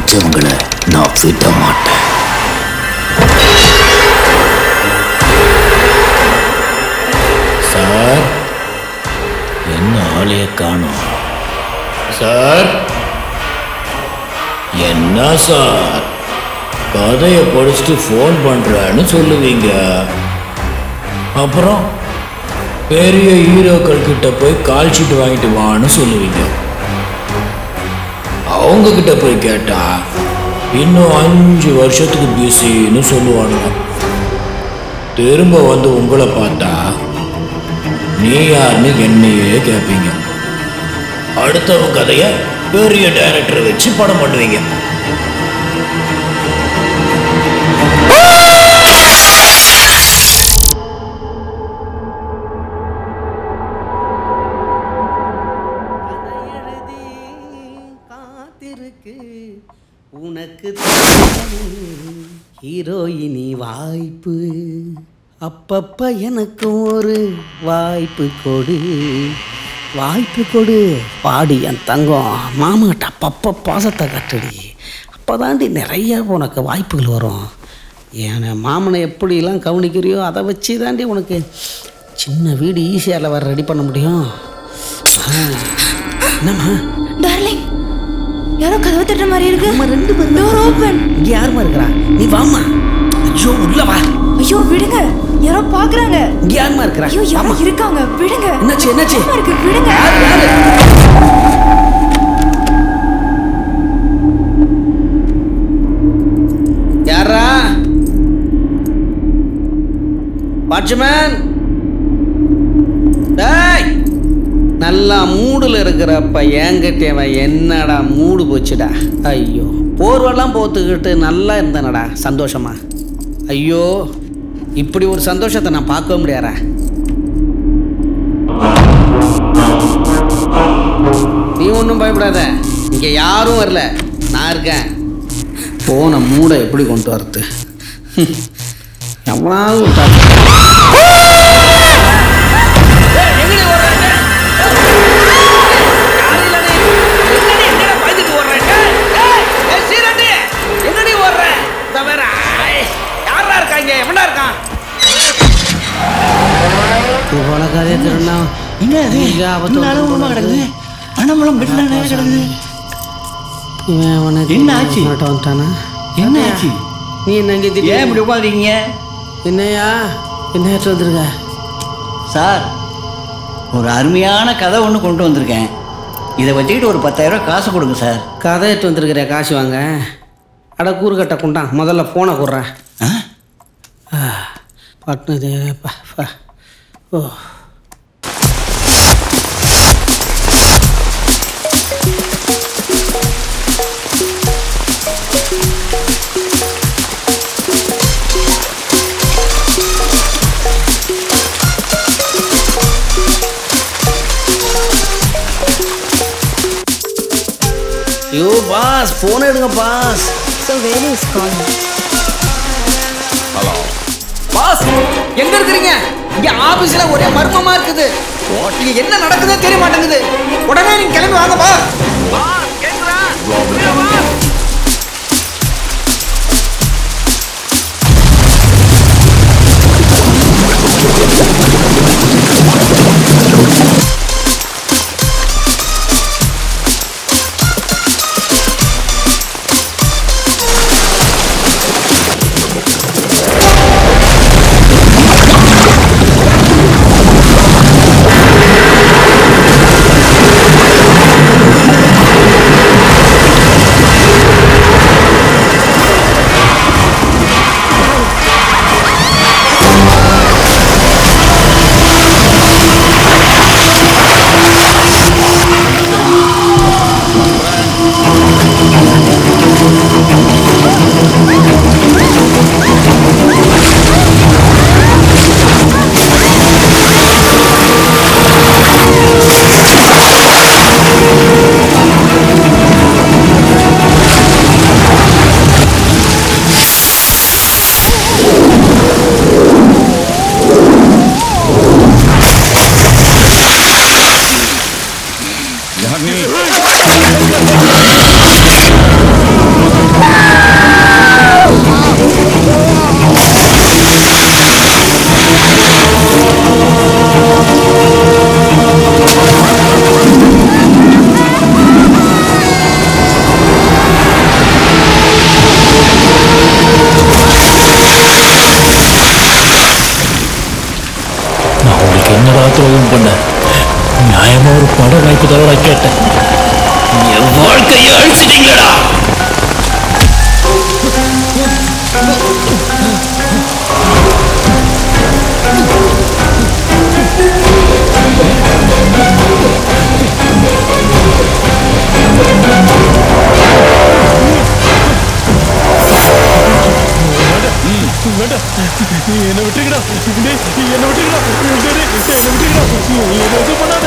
பிடிச்சவங்களை நான் விட மாட்டேன் சார் என்ன ஆளைய காணோம் சார் என்ன சார் கதையை படிச்சுட்டு ஃபோன் பண்றேன்னு சொல்லுவீங்க அப்புறம் பெரிய ஹீரோக்கள் கிட்ட போய் கால் ஷீட் வாங்கிட்டு வான்னு சொல்லுவீங்க அவங்க கிட்ட போய் கேட்டா இன்னும் அஞ்சு வருஷத்துக்கு பிஸின்னு சொல்லுவானுங்க திரும்ப வந்து உங்களை பார்த்தா நீ யாருன்னு என்னையே கேட்பீங்க அடுத்தவங்க கதையை பெரிய டைரக்டர் வச்சு படம் பண்ணுவீங்க எழுதி காத்திருக்கு உனக்கு ஹீரோயினி வாய்ப்பு அப்பப்ப எனக்கு ஒரு வாய்ப்பு கொடு வாய்ப்பு கொடு பாடி என் தங்கம் மாமாட்ட அப்பப்போ பாசத்தை கட்டுடி அப்போதாண்டி நிறைய உனக்கு வாய்ப்புகள் வரும் என் மாமனை எப்படிலாம் கவனிக்கிறியோ அதை வச்சு தாண்டி உனக்கு சின்ன வீடு ஈஸியாக வர ரெடி பண்ண முடியும் ஆ, என்னம்மா டார்லிங் யாரோ கதவு தட்டுற மாதிரி இருக்கு நம்ம ரெண்டு பேரும் டோர் ஓபன் இங்க யாருமா இருக்கிறா நீ வாம்மா ஐயோ உள்ள வா ஐயோ விடுங்க யாரோ பாக்குறாங்க இங்க யாருமா இருக்கிறா ஐயோ யாரோ வாம்மா. இருக்காங்க விடுங்க என்னாச்சு என்னாச்சு பயமா இருக்கு விடுங்க யாரு யாரு யாரா வாட்ச்மேன் டேய் நல்லா மூடுல இருக்கிறப்ப ஏங்கிட்டவன் என்னடா மூடு போச்சுடா ஐயோ போர்வெல்லாம் போத்துக்கிட்டு நல்லா இருந்தனடா சந்தோஷமா ஐயோ இப்படி ஒரு சந்தோஷத்தை நான் பார்க்க முடியாதா நீ ஒன்றும் பயப்படாத இங்கே யாரும் வரல நான் இருக்கேன் போன மூடை எப்படி கொண்டு வரது எவ்வளவு போல கதையை திருண்ணா என்ன அது முன்னால உருமா கிடக்குது பணமெல்லாம் பெட்ல நிறைய கிடக்குது இவன் அவனுக்கு என்ன ஆச்சு? மாட்ட வந்துட்டானா என்ன ஆச்சு நீ என்ன இங்கே ஏன் திடீர்னு- இப்படி உட்காந்துருக்கீங்க என்னையா என்ன ஏற்று வந்திருக்க சார் ஒரு அருமையான கதை ஒன்று கொண்டு வந்திருக்கேன் இதை வச்சுக்கிட்டு ஒரு பத்தாயிரம் ரூபாய் காசு கொடுங்க சார் கதை ஏற்று வந்திருக்கிற காசு வாங்க அட கூறுகட்ட குண்டான் முதல்ல ஃபோனை கொடுறேன் ஆ? பட்னது பா பா ஓ ஐயோ பாஸ் ஃபோனை எடுங்க boss So where is calling? Boss எங்க இருக்கிறீங்க இங்க ஆபீஸ்ல ஒரே மர்மமா இருக்குது இங்க என்ன நடக்குதோ தெரிய மாட்டேங்குது உடனே நீங்க கிளம்பி வாங்க பாஸ் Hey, துரோகம் பண்ண நியாயமா ஒரு பட வாய்ப்பு தவிர கேட்டேன் என் வாழ்க்கையை அழிச்சிட்டீங்களடா என்ன விட்டுருக்கடா என்ன விட்டுருக்கடா என்ன விட்டுருக்கடா என்ன எதுவும் பண்ணாத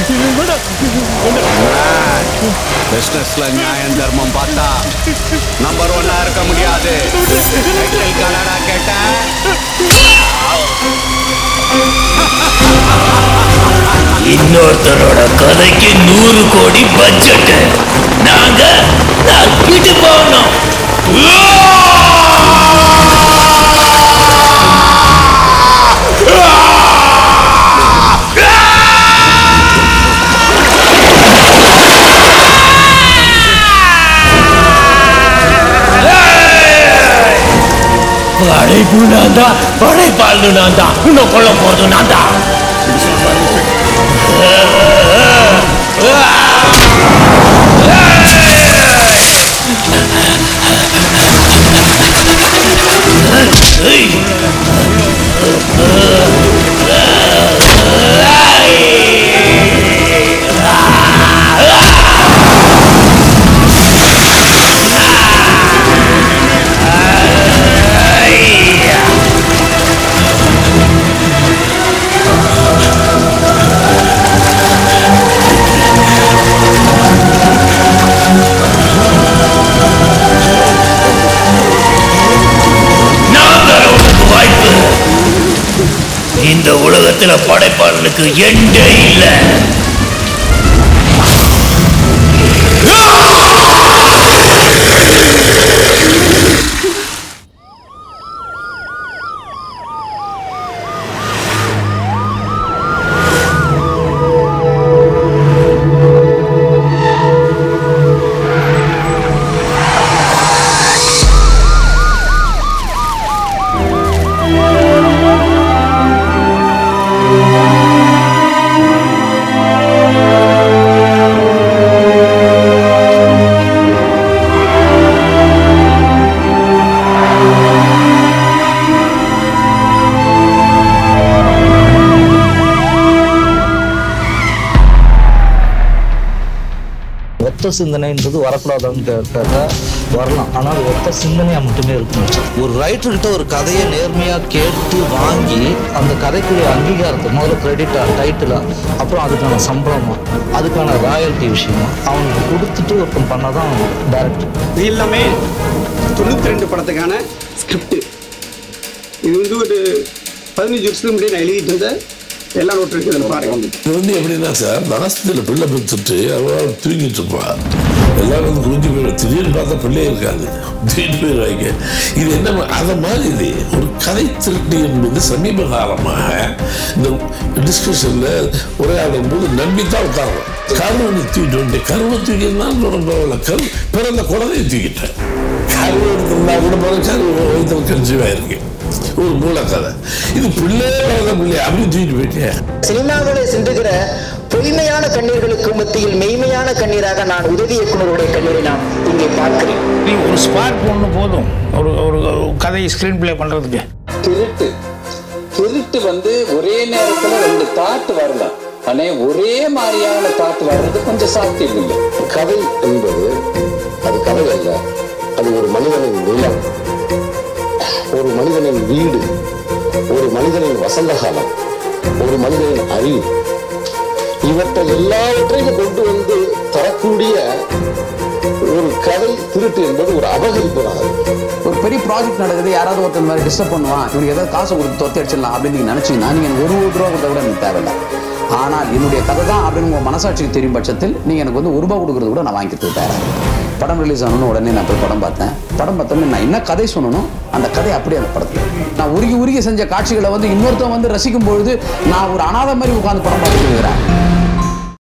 வேண்டாம் பிசினஸ்ல நியாயம் தர்மம் பார்த்தா நம்பர் ஒன்னா இருக்க முடியாது டைட்டில் கனடா கேட்டேன் இன்னொருத்தரோட கதைக்கு நூறு கோடி பட்ஜெட் நாங்க நக்கிட்டு போகணும் படைப்பு நான் தான் படைப்பாளு நான் தான் இன்னும் கொல்ல போறது நான் தான் நான் தர உனக்கு வாய்ப்பு இந்த உலகத்துல படைப்பாளனுக்கு எண்டே இல்லை ஒத்த சிந்தனைன்றது வரக்கூடாதுன்னு கேட்டாக்கா வரலாம் ஆனால் ஒத்த சிந்தனையாக மட்டுமே இருக்கணும் ஒரு ரைட்டர்கிட்ட ஒரு கதையை நேர்மையாக கேட்டு வாங்கி அந்த கதைக்குரிய அங்கீகாரத்தை முதல்ல கிரெடிட்டா டைட்டிலா அப்புறம் அதுக்கான சம்பளமா அதுக்கான ராயல்ட்டி விஷயமா அவனுக்கு கொடுத்துட்டு ஒருத்தன் பண்ணாதான் டேரக்டர் இது எல்லாமே தொண்ணூற்றி ரெண்டு படத்துக்கான ஸ்கிரிப்ட் இது வந்து ஒரு பதினஞ்சு வருஷத்துக்கு முன்னாடி நான் எழுதிட்டு இருந்த எல்லா நோட்டு இருக்கு இதில் பாருங்க இது வந்து எப்படின்னா சார் மனசுல பிள்ளை பெற்றுட்டு அவள் தூங்கிட்டு இருப்பா எல்லாரும் வந்து குஞ்சு போயிடும் திடீர்னு பார்த்தா பிள்ளையே இருக்காது திடீர்னு போயிடுவாங்க இது என்ன அதை மாதிரி இது ஒரு கதை திருட்டு என்பது சமீப காலமாக இந்த டிஸ்கஷன்ல உரையாடும் போது நம்பித்தான் உட்காரணும் கருவனை தூக்கிட்டு வந்து கருவை தூக்கினாலும் பரவாயில்ல கரு பிறந்த குழந்தையை தூக்கிட்டேன் கருவை எடுத்திருந்தா கூட பிறகு கருவை வயிற்றுல கன்சீவ் இருக்கு ஒரு மூலக்கதை இது பிள்ளை பிறந்த பிள்ளை அப்படி தூக்கிட்டு போயிட்டேன் சினிமாவிலே சிந்துகிற பொய்மையான கண்ணீர்களுக்கு மத்தியில் மெய்மையான கண்ணீராக நான் உதவி இயக்குனருடைய கண்ணீரை நான் இங்கே பார்க்கிறேன் நீ ஒரு ஸ்பார்க் ஒன்று போதும் ஒரு ஒரு கதை ஸ்க்ரீன் ப்ளே பண்ணுறதுக்கு திருட்டு திருட்டு வந்து ஒரே நேரத்துல ரெண்டு தாட் வரலாம் ஆனா ஒரே மாதிரியான தாட் வர்றது கொஞ்சம் சாத்தியம் இல்லை கதை என்பது அது கதை அல்ல அது ஒரு மனிதனின் நிலம் ஒரு மனிதனின் வீடு ஒரு மனிதனின் வசந்த காலம் ஒரு மனிதனின் அறிவு இவற்றை எல்லாவற்றையும் கொண்டு வந்து தரக்கூடிய ஒரு கதை திருட்டு என்பது ஒரு அபகரிப்பு தான் அது. ஒரு பெரிய ப்ராஜெக்ட் நடக்குது யாராவது ஒருத்தர் இந்த மாதிரி டிஸ்டர்ப் பண்ணுவான் இவனுக்கு ஏதாவது காசு கொடுத்து தொத்தி அடிச்சிடலாம் அப்படின்னு நீங்க நினைச்சீங்கன்னா நீங்க எனக்கு ஒரு ஒரு ரூபா கொடுத்தா கூட எனக்கு தேவையில்லை ஆனால் என்னுடைய கதை தான் அப்படின்னு உங்க மனசாட்சிக்கு தெரியும் பட்சத்தில் நீங்க எனக்கு வந்து ஒரு ரூபா கொடுக்கறது கூட நான் வாங்கிக்கிறதுக்கு தயாரா படம் ரிலீஸ் ஆனோன்னு உடனே நான் போய் படம் பார்த்தேன் படம் பார்த்தோன்னே நான் என்ன கதை சொல்லணும் அந்த கதை அப்படியே அந்த படத்தில் நான் உருகி உருகி செஞ்ச காட்சிகளை வந்து இன்னொருத்தன் வந்து ரசிக்கும் பொழுது நான் ஒரு அனாதை மாதிரி உட்காந்து படம் பார்த்துட்டு இருக்கிறேன்